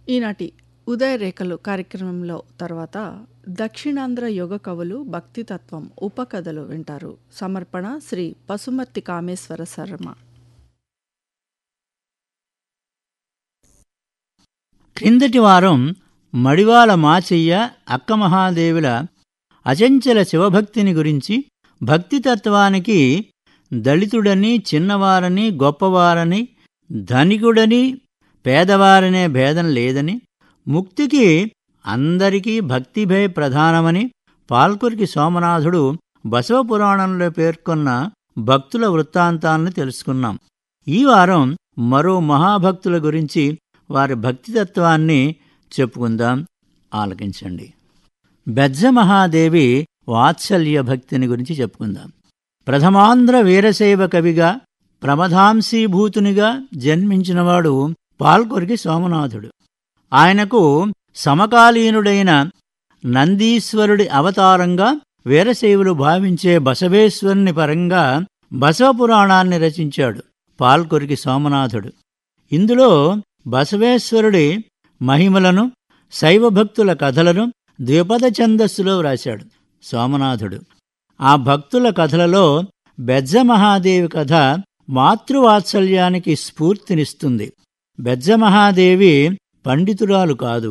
ఈనాటి ఉదయ రేఖలు కార్యక్రమంలో తర్వాత దక్షిణాంధ్ర యోగ కవులు భక్తితత్వం ఉపకథలు వింటారు సమర్పణ శ్రీ పసుమర్తి కామేశ్వర శర్మ క్రిందటి వారం మడివాల మాచయ్య అక్క మహాదేవుల అచంచల శివభక్తిని గురించి భక్తితత్వానికి దళితుడని చిన్నవారని గొప్పవారని ధనికుడని పేదవారనే భేదం లేదని ముక్తికి అందరికీ భక్తిభే ప్రధానమని పాల్కురికి సోమనాథుడు బసవపురాణంలో పేర్కొన్న భక్తుల వృత్తాంతాలను తెలుసుకున్నాం ఈ వారం మరో మహాభక్తుల గురించి వారి భక్తితత్వాన్ని చెప్పుకుందాం ఆలకించండి బెజ్జ మహాదేవి వాత్సల్య భక్తిని గురించి చెప్పుకుందాం ప్రథమాంధ్ర వీరశైవ కవిగా ప్రమథాంశీభూతునిగా జన్మించినవాడు పాల్కొరికి సోమనాథుడు ఆయనకు సమకాలీనుడైన నందీశ్వరుడి అవతారంగా వీరశైవులు భావించే బసవేశ్వరుని పరంగా బసవపురాణాన్ని రచించాడు పాల్కొరికి సోమనాథుడు ఇందులో బసవేశ్వరుడి మహిమలను శైవభక్తుల కథలను ద్విపద ఛందస్సులో వ్రాశాడు సోమనాథుడు ఆ భక్తుల కథలలో బెజ్జ మహాదేవి కథ మాతృవాత్సల్యానికి స్ఫూర్తినిస్తుంది బెజ్జ మహాదేవి పండితురాలు కాదు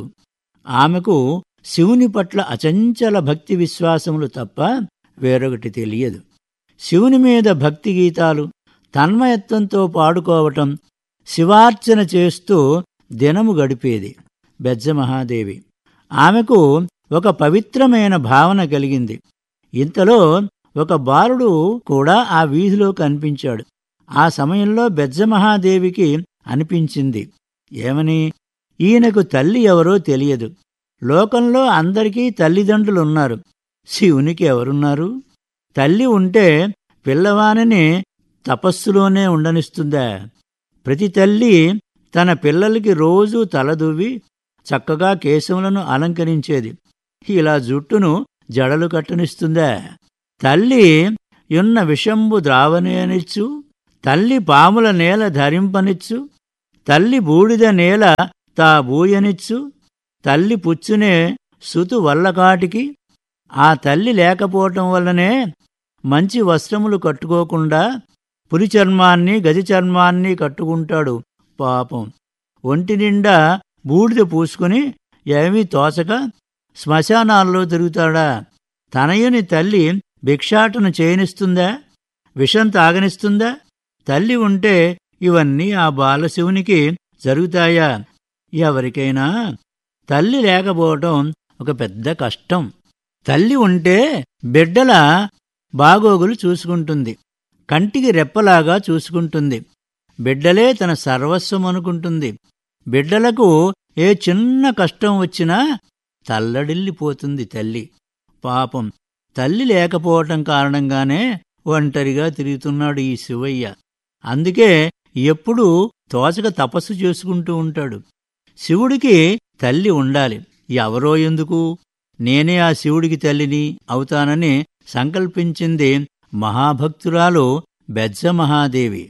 ఆమెకు శివుని పట్ల అచంచల భక్తి విశ్వాసములు తప్ప వేరొకటి తెలియదు శివుని మీద భక్తి గీతాలు తన్మయత్వంతో పాడుకోవటం శివార్చన చేస్తూ దినము గడిపేది బెజ్జ మహాదేవి ఆమెకు ఒక పవిత్రమైన భావన కలిగింది ఇంతలో ఒక బాలుడు కూడా ఆ వీధిలో కనిపించాడు ఆ సమయంలో బెజ్జ మహాదేవికి అనిపించింది ఏమని ఈయనకు తల్లి ఎవరో తెలియదు లోకంలో అందరికీ తల్లిదండ్రులున్నారు శివునికి ఎవరున్నారు తల్లి ఉంటే పిల్లవానిని తపస్సులోనే ఉండనిస్తుందా ప్రతి తల్లి తన పిల్లలకి రోజూ తలదువ్వి చక్కగా కేశములను అలంకరించేది ఇలా జుట్టును జడలు కట్టనిస్తుందా తల్లి యున్న విషంబు ద్రావనేనిచ్చు తల్లి పాముల నేల ధరింపనిచ్చు తల్లి బూడిద నేల తా బూయనిచ్చు తల్లి పుచ్చునే సుతు వల్లకాటికి ఆ తల్లి లేకపోవటం వల్లనే మంచి వస్త్రములు కట్టుకోకుండా పులి చర్మాన్ని గజ చర్మాన్ని కట్టుకుంటాడు పాపం ఒంటి నిండా బూడిద పూసుకుని ఏమీ తోచక శ్మశానాల్లో తిరుగుతాడా తనయుని తల్లి భిక్షాటన చేయనిస్తుందా విషం తాగనిస్తుందా తల్లి ఉంటే ఇవన్నీ ఆ బాలశివునికి జరుగుతాయా ఎవరికైనా తల్లి లేకపోవటం ఒక పెద్ద కష్టం తల్లి ఉంటే బిడ్డల బాగోగులు చూసుకుంటుంది కంటికి రెప్పలాగా చూసుకుంటుంది బిడ్డలే తన సర్వస్వం అనుకుంటుంది బిడ్డలకు ఏ చిన్న కష్టం వచ్చినా తల్లడిల్లిపోతుంది తల్లి పాపం తల్లి లేకపోవటం కారణంగానే ఒంటరిగా తిరుగుతున్నాడు ఈ శివయ్య అందుకే ఎప్పుడూ తోచక తపస్సు చేసుకుంటూ ఉంటాడు శివుడికి తల్లి ఉండాలి ఎవరో ఎందుకు నేనే ఆ శివుడికి తల్లిని అవుతానని సంకల్పించింది మహాభక్తురాలు బెజ్జ మహాదేవి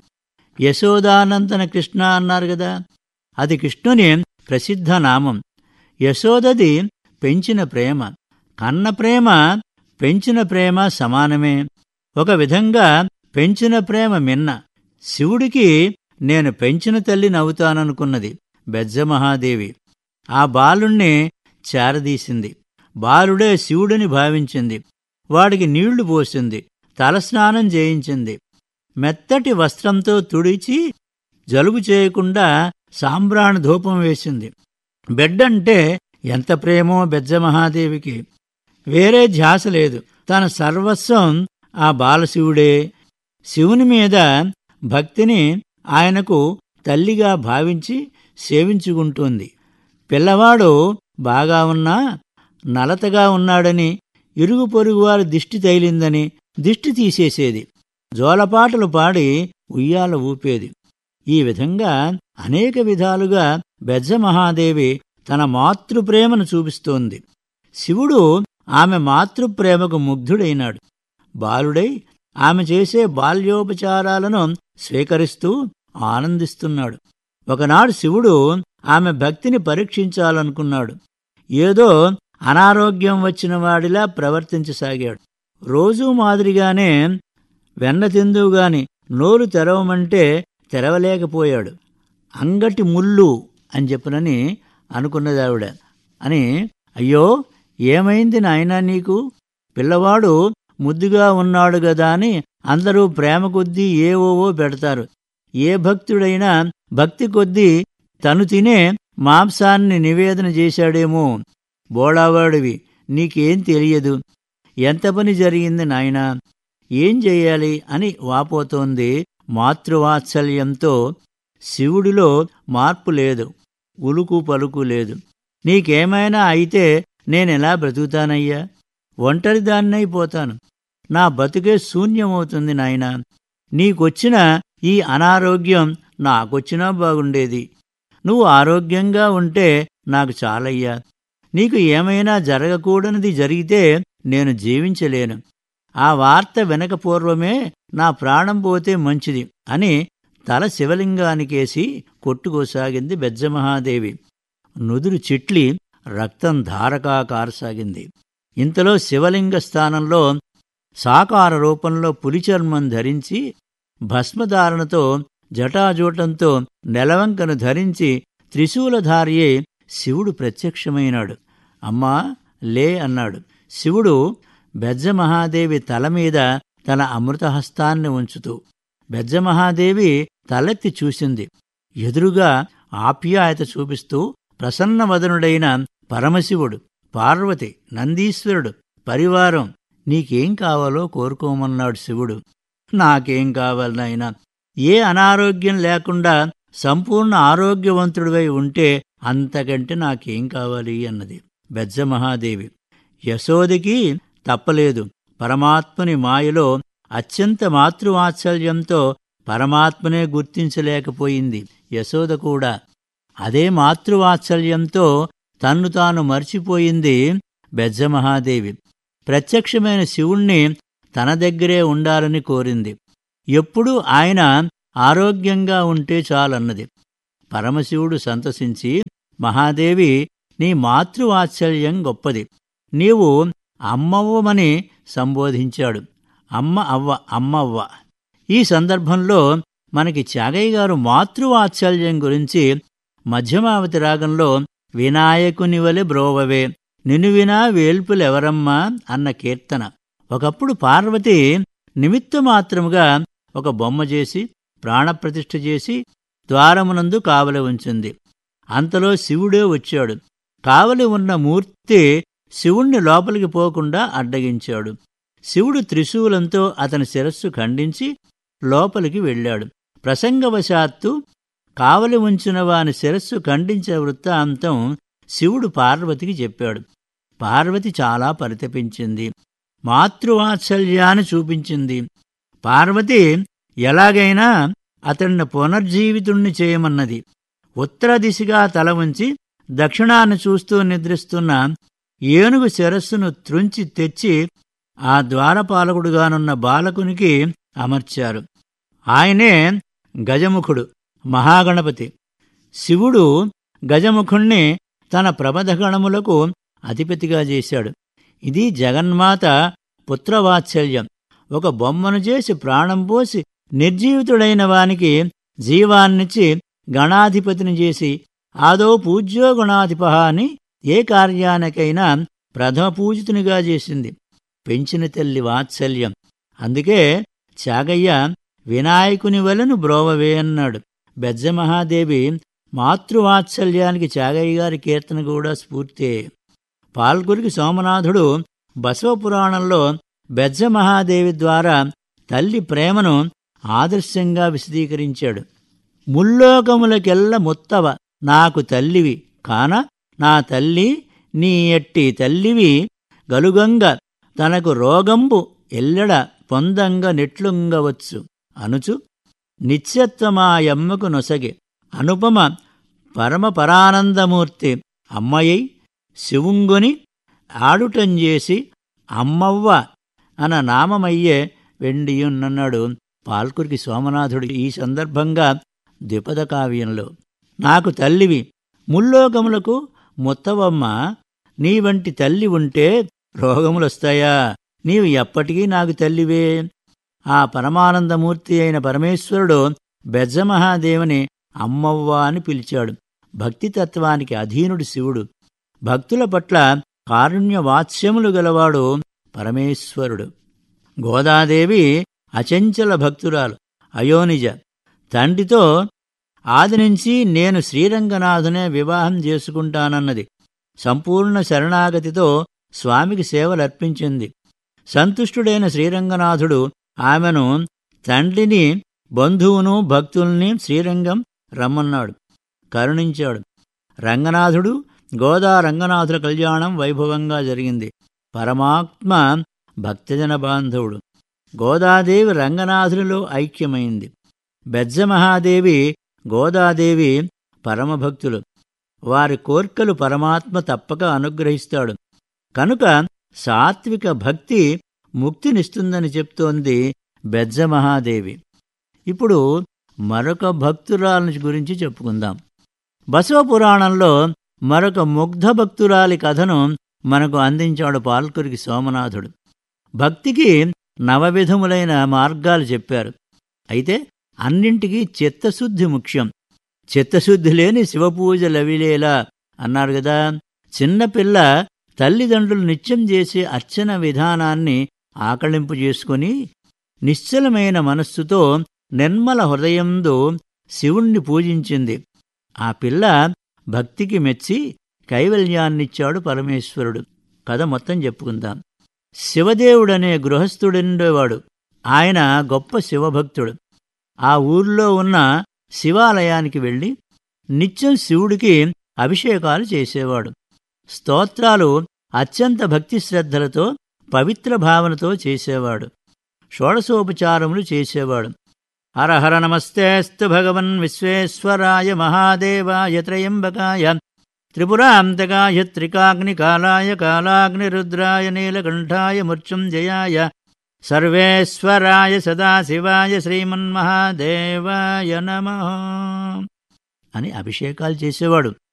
యశోదానందన కృష్ణ అన్నారు గదా అది కృష్ణుని ప్రసిద్ధ నామం యశోదది పెంచిన ప్రేమ కన్న ప్రేమ పెంచిన ప్రేమ సమానమే ఒక విధంగా పెంచిన ప్రేమ మిన్న శివుడికి నేను పెంచిన తల్లిని అవుతాననుకున్నది బెజ్జ మహాదేవి ఆ బాలుణ్ణి చేరదీసింది బాలుడే శివుడిని భావించింది వాడికి నీళ్లు పోసింది తలస్నానం చేయించింది మెత్తటి వస్త్రంతో తుడిచి జలుబు చేయకుండా సాంబ్రాణ ధూపం వేసింది బిడ్డంటే ఎంత ప్రేమో బెజ్జ మహాదేవికి వేరే ధ్యాస లేదు తన సర్వస్వం ఆ బాలశివుడే శివుని మీద భక్తిని ఆయనకు తల్లిగా భావించి సేవించుకుంటోంది పిల్లవాడు బాగా ఉన్నా నలతగా ఉన్నాడని ఇరుగు పొరుగువారి దిష్టి తైలిందని దిష్టి తీసేసేది జోలపాటలు పాడి ఉయ్యాల ఊపేది ఈ విధంగా అనేక విధాలుగా బెజ్జ మహాదేవి తన మాతృప్రేమను చూపిస్తోంది శివుడు ఆమె మాతృప్రేమకు ముగ్ధుడైనాడు బాలుడై ఆమె చేసే బాల్యోపచారాలను స్వీకరిస్తూ ఆనందిస్తున్నాడు ఒకనాడు శివుడు ఆమె భక్తిని పరీక్షించాలనుకున్నాడు ఏదో అనారోగ్యం వచ్చిన వాడిలా ప్రవర్తించసాగాడు రోజూ మాదిరిగానే వెన్న తిందువుగాని నోరు తెరవమంటే తెరవలేకపోయాడు అంగటి ముళ్ళు అని చెప్పనని అనుకున్నదావిడ అని అయ్యో ఏమైంది నాయనా నీకు పిల్లవాడు ముద్దుగా ఉన్నాడు గదా అని అందరూ ప్రేమ కొద్దీ ఏవోవో పెడతారు ఏ భక్తుడైనా భక్తి కొద్దీ తను తినే మాంసాన్ని నివేదన చేశాడేమో బోళావాడివి నీకేం తెలియదు ఎంత పని జరిగింది నాయనా ఏం చెయ్యాలి అని వాపోతోంది మాతృవాత్సల్యంతో శివుడిలో మార్పు లేదు ఉలుకు పలుకు లేదు నీకేమైనా అయితే నేనెలా బ్రతుకుతానయ్యా ఒంటరిదాన్నైపోతాను నా బతుకే శూన్యమవుతుంది నాయనా నీకొచ్చిన ఈ అనారోగ్యం నాకొచ్చినా బాగుండేది నువ్వు ఆరోగ్యంగా ఉంటే నాకు చాలయ్యా నీకు ఏమైనా జరగకూడనిది జరిగితే నేను జీవించలేను ఆ వార్త వెనక పూర్వమే నా ప్రాణం పోతే మంచిది అని తల శివలింగానికేసి కొట్టుకోసాగింది బెజ్జమహాదేవి నుదురు చిట్లి రక్తం ధారకా కారసాగింది ఇంతలో శివలింగ స్థానంలో సాకార రూపంలో పులిచర్మం ధరించి భస్మధారణతో జటాజూటంతో నెలవంకను ధరించి త్రిశూలధారియే శివుడు ప్రత్యక్షమైనాడు అమ్మా లే అన్నాడు శివుడు బెజ్జమహాదేవి తల మీద తన అమృతహస్తాన్ని ఉంచుతూ బెజ్జమహాదేవి తలెత్తి చూసింది ఎదురుగా ఆప్యాయత చూపిస్తూ ప్రసన్నవదనుడైన పరమశివుడు పార్వతి నందీశ్వరుడు పరివారం నీకేం కావాలో కోరుకోమన్నాడు శివుడు నాకేం కావాలి నాయనా ఏ అనారోగ్యం లేకుండా సంపూర్ణ ఆరోగ్యవంతుడివై ఉంటే అంతకంటే నాకేం కావాలి అన్నది బెజ్జమహాదేవి యశోదికి తప్పలేదు పరమాత్మని మాయలో అత్యంత మాతృవాత్సల్యంతో పరమాత్మనే గుర్తించలేకపోయింది యశోద కూడా అదే మాతృవాత్సల్యంతో తన్ను తాను మర్చిపోయింది బెజ్జమహాదేవి ప్రత్యక్షమైన శివుణ్ణి తన దగ్గరే ఉండాలని కోరింది ఎప్పుడూ ఆయన ఆరోగ్యంగా ఉంటే చాలన్నది పరమశివుడు సంతసించి మహాదేవి నీ మాతృవాత్సల్యం గొప్పది నీవు అమ్మవ్వమని సంబోధించాడు అమ్మ అవ్వ అమ్మవ్వ ఈ సందర్భంలో మనకి త్యాగయ్య గారు మాతృవాత్సల్యం గురించి మధ్యమావతి రాగంలో వినాయకుని వలె బ్రోవవే నిన్ను వినా వేల్పులెవరమ్మా అన్న కీర్తన ఒకప్పుడు పార్వతి నిమిత్తమాత్రముగా ఒక బొమ్మ చేసి ప్రాణప్రతిష్ఠ చేసి ద్వారమునందు కావలి ఉంచింది అంతలో శివుడే వచ్చాడు కావలి ఉన్న మూర్తి శివుణ్ణి లోపలికి పోకుండా అడ్డగించాడు శివుడు త్రిశూలంతో అతని శిరస్సు ఖండించి లోపలికి వెళ్ళాడు ప్రసంగవశాత్తు కావలి ఉంచిన వాని శిరస్సు ఖండించే వృత్తాంతం శివుడు పార్వతికి చెప్పాడు పార్వతి చాలా పరితపించింది మాతృవాత్సల్యాన్ని చూపించింది పార్వతి ఎలాగైనా అతన్ని పునర్జీవితుణ్ణి చేయమన్నది ఉత్తర దిశగా తల ఉంచి దక్షిణాన్ని చూస్తూ నిద్రిస్తున్న ఏనుగు శిరస్సును త్రుంచి తెచ్చి ఆ ద్వారపాలకుడుగానున్న బాలకునికి అమర్చారు ఆయనే గజముఖుడు మహాగణపతి శివుడు గజముఖుణ్ణి తన ప్రబధగణములకు అధిపతిగా చేశాడు ఇది జగన్మాత పుత్రవాత్సల్యం ఒక బొమ్మను చేసి ప్రాణం పోసి నిర్జీవితుడైన వానికి జీవాన్నిచ్చి గణాధిపతిని చేసి ఆదో పూజ్యో గుణాధిప అని ఏ కార్యానికైనా ప్రథమ పూజితునిగా చేసింది పెంచిన తల్లి వాత్సల్యం అందుకే త్యాగయ్య వినాయకుని వలను బ్రోవవే అన్నాడు బెజ్జమహాదేవి మాతృవాత్సల్యానికి త్యాగయ్య గారి కీర్తన కూడా స్ఫూర్తే పాల్గురికి సోమనాథుడు బసవపురాణంలో బెజ్జమహాదేవి ద్వారా తల్లి ప్రేమను ఆదర్శంగా విశదీకరించాడు ముల్లోకములకెల్ల ముత్తవ నాకు తల్లివి కాన నా తల్లి నీ ఎట్టి తల్లివి గలుగంగ తనకు రోగంబు ఎల్లెడ పొందంగ నెట్లుంగవచ్చు అనుచు నిత్యత్వమాయమ్మకు నొసగి అనుపమ పరమపరానందమూర్తి అమ్మయ్యై శివుంగుని ఆడుటంజేసి అమ్మవ్వ అన నామమయ్యే వెండియున్నన్నాడు పాల్కురికి సోమనాథుడు ఈ సందర్భంగా ద్విపద కావ్యంలో నాకు తల్లివి ముల్లోకములకు ముత్తవమ్మ నీ వంటి తల్లి ఉంటే రోగములొస్తాయా నీవు ఎప్పటికీ నాకు తల్లివే ఆ పరమానందమూర్తి అయిన పరమేశ్వరుడు బెజ్జమహాదేవుని అమ్మవ్వ అని పిలిచాడు భక్తితత్వానికి అధీనుడు శివుడు భక్తుల పట్ల కారుణ్య వాత్స్యములు గలవాడు పరమేశ్వరుడు గోదాదేవి అచంచల భక్తురాలు అయోనిజ తండ్రితో ఆది నుంచి నేను శ్రీరంగనాథునే వివాహం చేసుకుంటానన్నది సంపూర్ణ శరణాగతితో స్వామికి సేవలర్పించింది సంతుష్టుడైన శ్రీరంగనాథుడు ఆమెను తండ్రిని బంధువును భక్తుల్ని శ్రీరంగం రమ్మన్నాడు కరుణించాడు రంగనాథుడు గోదా రంగనాథుల కళ్యాణం వైభవంగా జరిగింది పరమాత్మ భక్తజన బాంధవుడు గోదాదేవి రంగనాథునిలో ఐక్యమైంది బెజ్జమహాదేవి గోదాదేవి పరమభక్తులు వారి కోర్కెలు పరమాత్మ తప్పక అనుగ్రహిస్తాడు కనుక సాత్విక భక్తి ముక్తినిస్తుందని చెప్తోంది బెజ్జమహాదేవి ఇప్పుడు మరొక భక్తురాల గురించి చెప్పుకుందాం బసవపురాణంలో మరొక ముగ్ధ భక్తురాలి కథను మనకు అందించాడు పాల్కురికి సోమనాథుడు భక్తికి నవవిధములైన మార్గాలు చెప్పారు అయితే అన్నింటికీ చిత్తశుద్ధి ముఖ్యం చిత్తశుద్ధి లేని శివపూజ లవిలేలా అన్నారు గదా చిన్నపిల్ల తల్లిదండ్రులు నిత్యం చేసే అర్చన విధానాన్ని ఆకళింపు చేసుకుని నిశ్చలమైన మనస్సుతో నిర్మల హృదయంతో శివుణ్ణి పూజించింది ఆ పిల్ల భక్తికి మెచ్చి కైవల్యాన్నిచ్చాడు పరమేశ్వరుడు కథ మొత్తం చెప్పుకుందాం శివదేవుడనే గృహస్థుడుండేవాడు ఆయన గొప్ప శివభక్తుడు ఆ ఊర్లో ఉన్న శివాలయానికి వెళ్ళి నిత్యం శివుడికి అభిషేకాలు చేసేవాడు స్తోత్రాలు అత్యంత భక్తి శ్రద్ధలతో పవిత్ర భావనతో చేసేవాడు షోడశోపచారములు చేసేవాడు హరహర నమస్తేస్తు భగవన్ విశ్వేశ్వరాయ మహాదేవాయ త్రయంబకాయ త్రిపురాంతకాయ త్రికాగ్నికాలాయ కాలాగ్నిరుద్రాయ నీలకంఠాయ మృత్యుంజయాయ సర్వేశ్వరాయ సదాశివాయ శ్రీమన్మహాదేవాయ నమ అని అభిషేకాలు చేసేవాడు